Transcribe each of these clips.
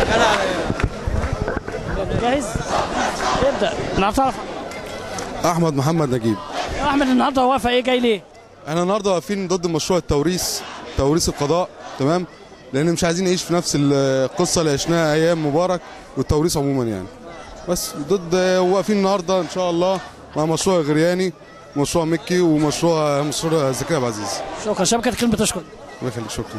جاهز ابدا نعرف احمد محمد نجيب احمد النهارده واقفه ايه جاي ليه احنا النهارده واقفين ضد مشروع التوريث توريث القضاء تمام لان مش عايزين نعيش في نفس القصه اللي عشناها ايام مبارك والتوريث عموما يعني بس ضد واقفين النهارده ان شاء الله مع مشروع غرياني مشروع مكي ومشروع مشروع زكريا عبد العزيز شكرا شبكه كلمه بتشكر الله يخليك شكرا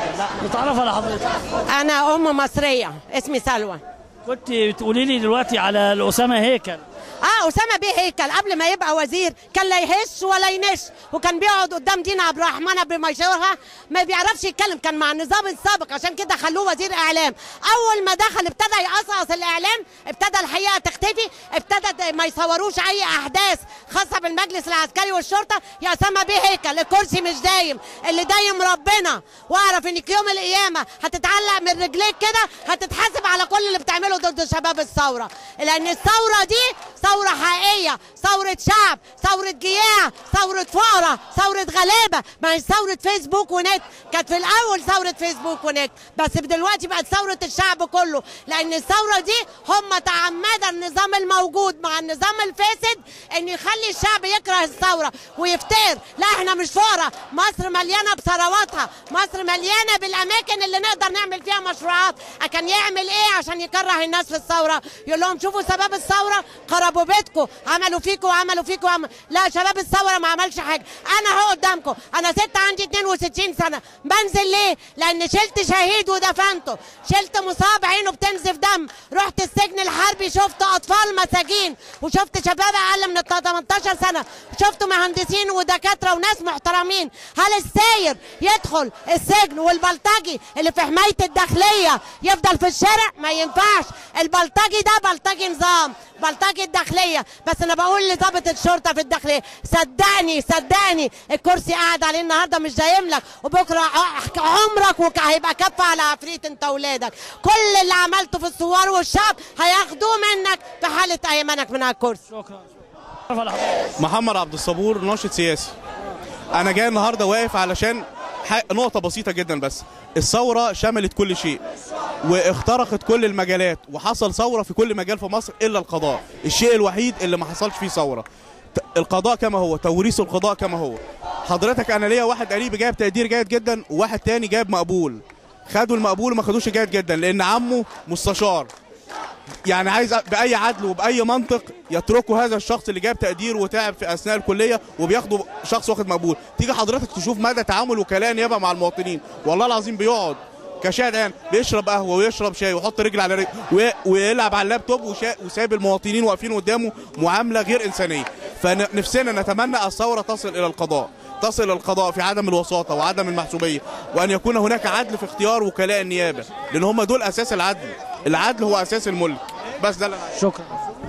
نتعرف على حضرتك أنا أم مصرية اسمي سلوى كنت بتقولي لي دلوقتي على الاسامه هيكل اه أسامة بيه هيكل قبل ما يبقى وزير كان لا يهش ولا ينش وكان بيقعد قدام دينا عبد الرحمن قبل ما يشاورها ما بيعرفش يتكلم كان مع النظام السابق عشان كده خلوه وزير إعلام أول ما دخل ابتدى يقصقص الإعلام ابتدى الحقيقة تختفي ابتدى ما يصوروش أي أحداث خاصة بالمجلس العسكري والشرطة يا أسامة بيه هيكل الكرسي مش دايم اللي دايم ربنا واعرف انك يوم القيامة هتتعلق من رجليك كده هتتحاسب على كل اللي بتعمله ضد شباب الثورة لأن الثورة دي ثورة حقيقية ثورة شعب ثورة جياع ثورة فقراء ثورة غلابة ما هي ثورة فيسبوك ونت كانت في الأول ثورة فيسبوك ونت بس دلوقتي بقت ثورة الشعب كله لأن الثورة دي هم تعمد النظام الموجود مع النظام الفاسد إن يخلي الشعب يكره الثورة ويفتر لا احنا مش فقراء مصر مليانة بثرواتها مصر مليانة بالأماكن اللي نقدر نعمل فيها مشروعات كان يعمل إيه عشان يكره الناس في الثورة يقول لهم شوفوا سبب الثورة خربوا بيتكم عملوا فيكم وعملوا فيكم وعمل... لا شباب الثوره ما عملش حاجه انا اهو قدامكم انا ست عندي 62 سنه بنزل ليه لان شلت شهيد ودفنته شلت مصاب عينه بتنزف دم رحت السجن الحربي شفت اطفال مساجين وشفت شباب اقل من 18 سنه شفت مهندسين ودكاتره وناس محترمين هل الساير يدخل السجن والبلطجي اللي في حمايه الداخليه يفضل في الشارع ما ينفعش البلطجي ده بلطجي نظام بلطجي الداخليه بس انا بقول لضابط الشرطه في الداخليه صدقني صدقني الكرسي قاعد عليه النهارده مش دايم لك وبكره ع- عمرك وك- هيبقى كف على عفريت انت واولادك كل اللي عملته في الثوار والشعب هياخدوه منك في حاله ايمانك من على الكرسي شكرا نتعرف على حضرتك محمد عبد الصبور ناشط سياسي انا جاي النهارده واقف علشان ح- نقطه بسيطه جدا بس الثوره شملت كل شيء واخترقت كل المجالات وحصل ثوره في كل مجال في مصر الا القضاء الشيء الوحيد اللي ما حصلش فيه ثوره ت- القضاء كما هو توريث القضاء كما هو حضرتك انا ليا واحد قريب جايب تقدير جيد جدا وواحد تاني جايب مقبول خدوا المقبول وما خدوش جيد جدا لان عمه مستشار يعني عايز باي عدل وباي منطق يتركوا هذا الشخص اللي جاب تقدير وتعب في اثناء الكليه وبياخدوا شخص واخد مقبول تيجي حضرتك تشوف مدى تعامل وكلاء النيابه مع المواطنين والله العظيم بيقعد كشاهد يعني بيشرب قهوه ويشرب شاي ويحط رجل على رجل وي- ويلعب على اللابتوب وشا- وسايب المواطنين واقفين قدامه معامله غير انسانيه فنفسنا نتمنى الثوره تصل الى القضاء تصل الى القضاء في عدم الوساطه وعدم المحسوبيه وان يكون هناك عدل في اختيار وكلاء النيابه لان هم دول اساس العدل العدل هو اساس الملك بس ده اللي أنا عايزه. شكرا